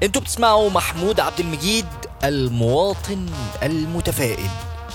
انتوا بتسمعوا محمود عبد المجيد المواطن المتفائل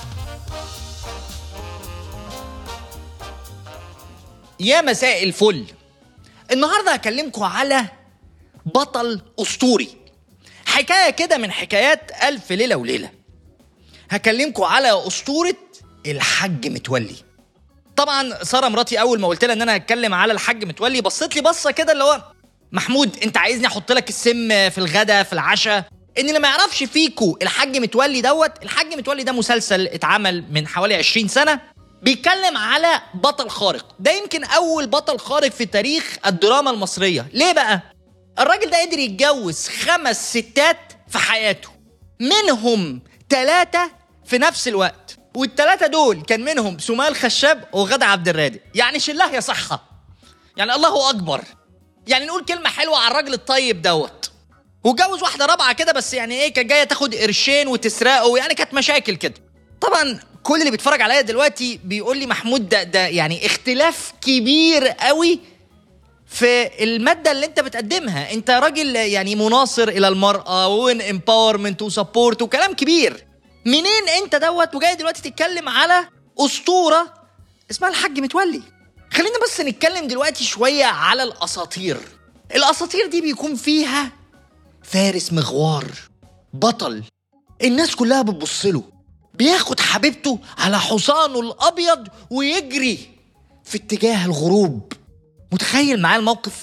يا مساء الفل النهارده هكلمكم على بطل اسطوري حكايه كده من حكايات الف ليله وليله هكلمكم على اسطوره الحاج متولي طبعا ساره مراتي اول ما قلت لها ان انا هتكلم على الحاج متولي بصيت لي بصه كده اللي هو محمود انت عايزني احط لك السم في الغدا في العشاء ان اللي ما يعرفش فيكو الحاج متولي دوت الحاج متولي ده مسلسل اتعمل من حوالي 20 سنه بيتكلم على بطل خارق ده يمكن اول بطل خارق في تاريخ الدراما المصريه ليه بقى الراجل ده قدر يتجوز خمس ستات في حياته منهم ثلاثة في نفس الوقت والثلاثة دول كان منهم سمال خشاب وغادة عبد الرازق يعني شله يا صحة يعني الله أكبر يعني نقول كلمة حلوة على الراجل الطيب دوت وجوز واحدة رابعة كده بس يعني ايه كانت جاية تاخد قرشين وتسرقه يعني كانت مشاكل كده طبعا كل اللي بيتفرج عليا دلوقتي بيقول لي محمود ده ده يعني اختلاف كبير قوي في المادة اللي انت بتقدمها انت راجل يعني مناصر الى المرأة وين امباورمنت وسبورت وكلام كبير منين انت دوت وجاي دلوقتي تتكلم على اسطورة اسمها الحاج متولي خلينا بس نتكلم دلوقتي شوية على الاساطير الاساطير دي بيكون فيها فارس مغوار بطل الناس كلها بتبص له بياخد حبيبته على حصانه الابيض ويجري في اتجاه الغروب متخيل معايا الموقف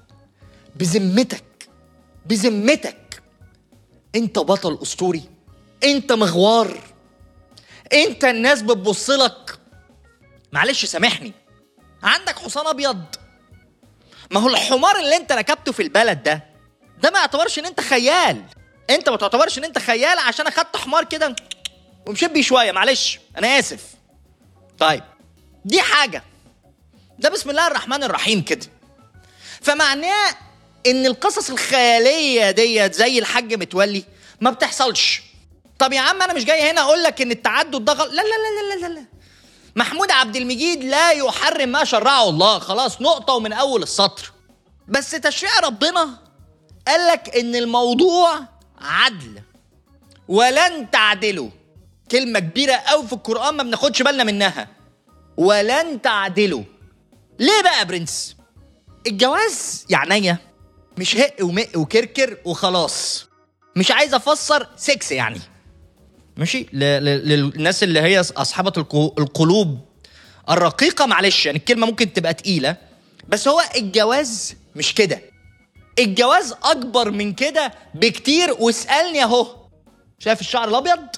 بذمتك بذمتك انت بطل اسطوري انت مغوار انت الناس بتبص لك معلش سامحني عندك حصان ابيض ما هو الحمار اللي انت ركبته في البلد ده ده ما يعتبرش ان انت خيال انت ما تعتبرش ان انت خيال عشان اخدت حمار كده ومشيت بيه شويه معلش انا اسف طيب دي حاجه ده بسم الله الرحمن الرحيم كده فمعناه ان القصص الخياليه ديت زي الحاج متولي ما بتحصلش طب يا عم انا مش جاي هنا اقول لك ان التعدد ده غلط لا لا لا لا لا لا محمود عبد المجيد لا يحرم ما شرعه الله خلاص نقطه ومن اول السطر بس تشريع ربنا قال لك ان الموضوع عدل ولن تعدلوا كلمه كبيره قوي في القران ما بناخدش بالنا منها ولن تعدلوا ليه بقى يا برنس الجواز يعني مش هق ومق وكركر وخلاص مش عايز افسر سكس يعني ماشي ل- ل- للناس اللي هي اصحابة القو- القلوب الرقيقة معلش يعني الكلمة ممكن تبقى تقيلة بس هو الجواز مش كده الجواز اكبر من كده بكتير واسألني اهو شايف الشعر الابيض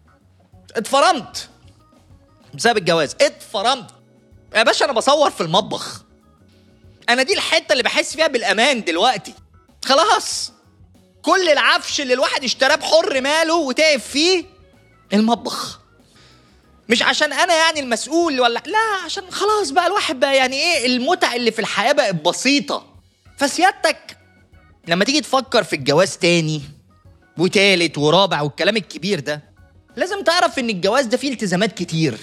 اتفرمت بسبب الجواز اتفرمت يا باشا انا بصور في المطبخ انا دي الحته اللي بحس فيها بالامان دلوقتي خلاص كل العفش اللي الواحد اشتراه بحر ماله وتعب فيه المطبخ مش عشان انا يعني المسؤول ولا لا عشان خلاص بقى الواحد بقى يعني ايه المتع اللي في الحياه بقت بسيطه فسيادتك لما تيجي تفكر في الجواز تاني وتالت ورابع والكلام الكبير ده لازم تعرف ان الجواز ده فيه التزامات كتير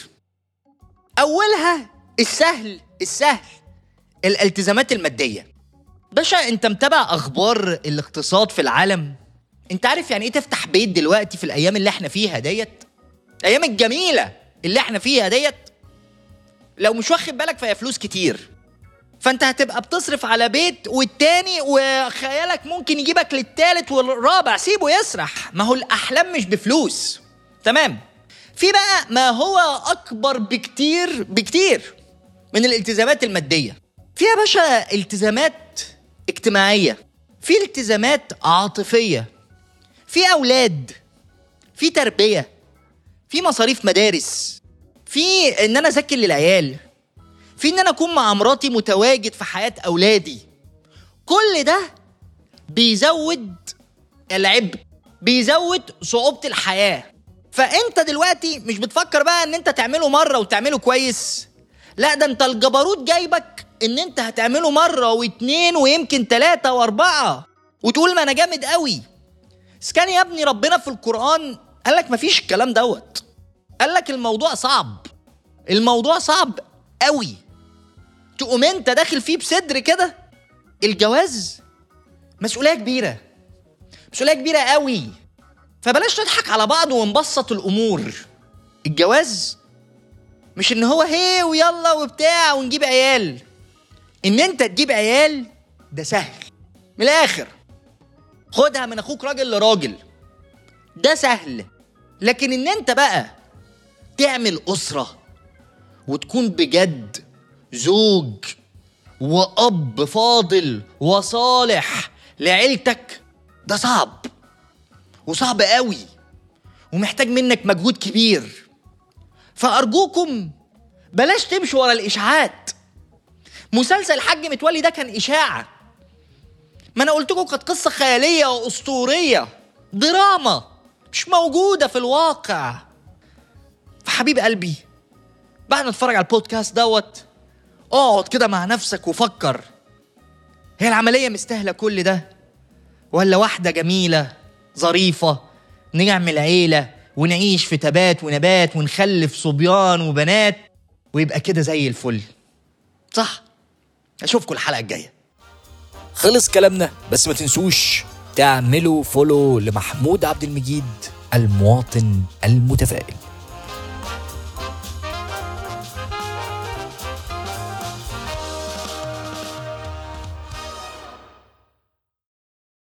اولها السهل السهل الالتزامات الماديه باشا انت متابع اخبار الاقتصاد في العالم انت عارف يعني ايه تفتح بيت دلوقتي في الايام اللي احنا فيها ديت الايام الجميله اللي احنا فيها ديت لو مش واخد بالك فهي فلوس كتير فانت هتبقى بتصرف على بيت والتاني وخيالك ممكن يجيبك للتالت والرابع سيبه يسرح ما هو الاحلام مش بفلوس تمام في بقى ما هو اكبر بكتير بكتير من الالتزامات الماديه في يا باشا التزامات اجتماعيه في التزامات عاطفيه في اولاد في تربيه في مصاريف مدارس في ان انا اذاكر للعيال في ان انا اكون مع مراتي متواجد في حياه اولادي كل ده بيزود العبء بيزود صعوبه الحياه فانت دلوقتي مش بتفكر بقى ان انت تعمله مره وتعمله كويس لا ده انت الجبروت جايبك ان انت هتعمله مره واتنين ويمكن تلاته واربعه وتقول ما انا جامد قوي بس كان يا ابني ربنا في القران قال لك مفيش الكلام دوت قال لك الموضوع صعب الموضوع صعب قوي تقوم انت داخل فيه بصدر كده الجواز مسؤوليه كبيره مسؤوليه كبيره قوي فبلاش نضحك على بعض ونبسط الامور الجواز مش ان هو هي ويلا وبتاع ونجيب عيال ان انت تجيب عيال ده سهل من الاخر خدها من اخوك راجل لراجل ده سهل لكن ان انت بقى تعمل اسره وتكون بجد زوج واب فاضل وصالح لعيلتك ده صعب وصعب قوي ومحتاج منك مجهود كبير فارجوكم بلاش تمشوا ورا الاشاعات مسلسل الحاج متولي ده كان اشاعه ما انا قلت لكم كانت قصه خياليه واسطوريه دراما مش موجوده في الواقع فحبيب قلبي بعد ما تتفرج على البودكاست دوت اقعد كده مع نفسك وفكر هي العمليه مستاهله كل ده ولا واحده جميله ظريفه نعمل عيله ونعيش في تبات ونبات ونخلف صبيان وبنات ويبقى كده زي الفل صح اشوفكم الحلقه الجايه خلص كلامنا بس ما تنسوش تعملوا فولو لمحمود عبد المجيد المواطن المتفائل